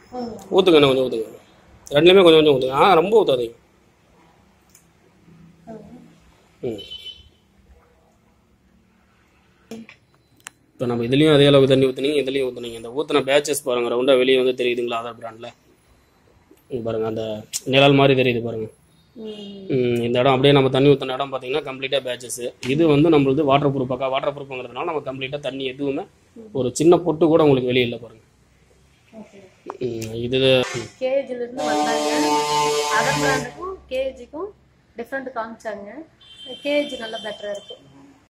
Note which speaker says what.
Speaker 1: ஊற்றுங்க இன்னும் கொஞ்சம் ஊற்றுங்க ரெண்டுலேயுமே கொஞ்சம் கொஞ்சம் ஊற்றுங்க ஆ ரொம்ப ஊற்றாதீங்க ம் இப்போ நம்ம இதுலேயும் அதே அளவுக்கு தண்ணி ஊற்றுனீங்க இதுலேயும் ஊற்றுனீங்க இந்த ஊற்றின பேச்சஸ் பாருங்கள் ரவுண்டாக வெளியே வந்து தெரியுதுங்களா ஆதார் பிராண்டில் இங்க பாருங்கள் அந்த நிழல் மாதிரி தெரியுது பாருங்கள் ம், இந்த இடம் அப்படியே நம்ம தண்ணி ஊற்றின இடம் பார்த்தீங்கன்னா கம்ப்ளீட்டாக பேச்சஸ் இது வந்து நம்மளுது வாட்டர் ப்ரூஃப் பக்கா வாட்டர் ப்ரூஃப்ங்கிறதுனால நம்ம கம்ப்ளீட்டாக தண்ணி எதுவுமே ஒரு சின்ன பொட்டு கூட உங்களுக்கு வெளியே இல்லை பாருங்கள் ம், இது
Speaker 2: கேஜில இருந்து வந்தாங்க அதர் பிராண்டுக்கும் கேஜிக்கும் டிஃப்ரெண்ட் காமிச்சாங்க கேஜி நல்லா பெட்டரா இருக்கு